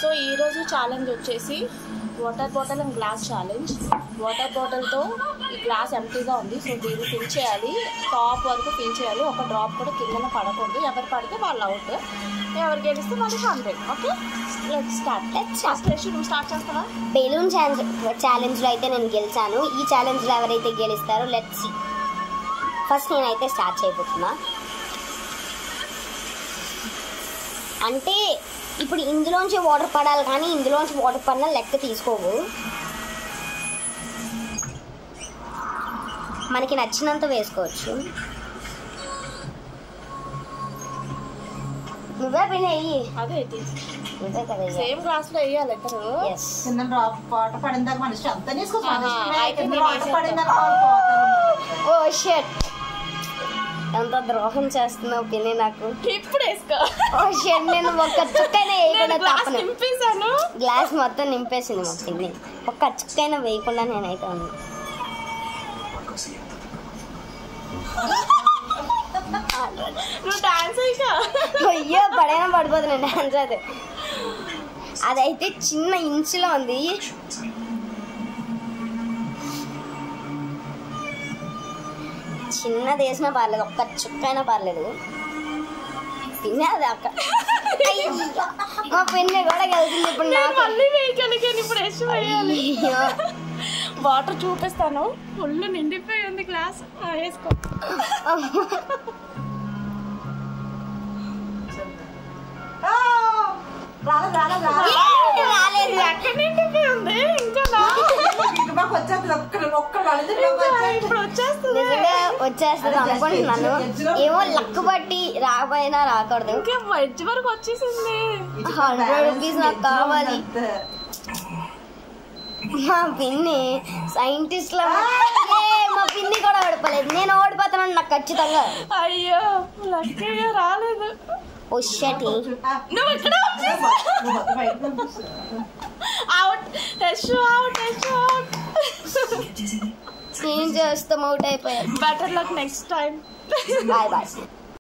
So ఈరోజు challenge వచ్చేసి water bottle and glass challenge water బాటిల్తో ఈ గ్లాస్ ఎంటీగా ఉంది సో దీన్ని ఫిల్ చేయాలి టాప్ వరకు ఫిల్ చేయాలి ఒక డ్రాప్ కూడా కిందన పడకూడదు ఎవరు పడితే వాళ్ళు అవుట్ ఎవరు గెలిస్తే వాళ్ళకి hundred okay let start let start నువ్వు స్టార్ట్ చేస్తావా బెలూన్ ఛాలెంజ్లో అయితే నేను గెలిచాను ఈ ఛాలెంజ్లో ఎవరైతే గెలుస్తారో లెట్ సి ఫస్ట్ నేనైతే స్టార్ట్ చేయబోతున్నా అంటే ఇప్పుడు ఇందులోంచి వాటర్ పడాలి కానీ ఇందులోంచి వాటర్ పడినా లెక్క తీసుకోవు మనకి నచ్చినంత వేసుకోవచ్చు నువ్వే పైన వెయ్యి అదే ఇది నువ్వే కదా సేమ్ గ్లాస్లో వేయాలి ఇద్దరు ఎస్ కింద డ్రాప్ పాట పడిందాక మనిషి అంత తీసుకో ఆహా, అయితే కింద నేను వాటర్ వేసేద్దాం. పడిందాక వాళ్ళు పోతారు ఓ షట్ ఎంత ద్రోహం చేస్తున్నావు పిన్ని నాకు ఇప్పుడు వేసుకో ఓ షట్ నేను ఒక్క చుక్కైనా వేయకుండా నేను గ్లాస్ తప్పను నింపేశాను గ్లాస్ మొత్తం నింపేసింది మా పిన్ని ఒక్క చుక్కైనా వేయకుండా నేనైతే ఉన్నా నువ్వు డాన్స్ అయ్యా అయ్యో పడైనా పడిపోతుంది డాన్స్ అది అదైతే చిన్న ఇంచులో ఉంది చిన్నది వేసినా పర్లేదు ఒక్క చుక్కైనా పర్లేదు పిన్ని అది అక్క అయ్యో, మా పిన్ని కూడా కలిసింది ఇప్పుడు నాకు మళ్ళీ వేయగలిగాను ఇప్పుడు వేసి వేయాలి అయ్యో వాటర్ చూపిస్తాను ఫుల్ నిండిపోయి ఉంది గ్లాస్ ఆ, వేసుకో ఆ! రాలేదు రాలేదు రాలేదు రాలేదు ఎక్కడ నిండిపోయి ఉంది ఇంకా నా ఇటు మాకు వచ్చేస్తుంది ఒక్క ఒక్క వలది మాకు ఇంకా వచ్చేస్తుంది. ఇప్పుడు వచ్చేస్తుంది నిజంగా వచ్చేస్తుంది అనుకుంటున్నాను ఏమో లక్ బట్టి రాకపోయినా రాకూడదు ఇంకా ఎడ్జ్ వరకు వచ్చేసింది ఇటు హండ్రెడ్ balance రూపీస్ నాకు ఎగ్జామ్ కావాలి అంతే. మా పిన్ని సైంటిస్ట్ లో ఏ, మా పిన్ని కూడా ఓడిపోలేదు నేను ఓడిపోతానని నాకు ఖచ్చితంగా అయ్యో లక్కీగా రాలేదు ఓ షట్ ఆ, నువ్వు ఇక్కడ నువ్వు మొత్తం బయట పంపిస్తావు. Out test out test out ఏం చేస్తాం అవుట్ అయిపోయారు better luck next time bye bye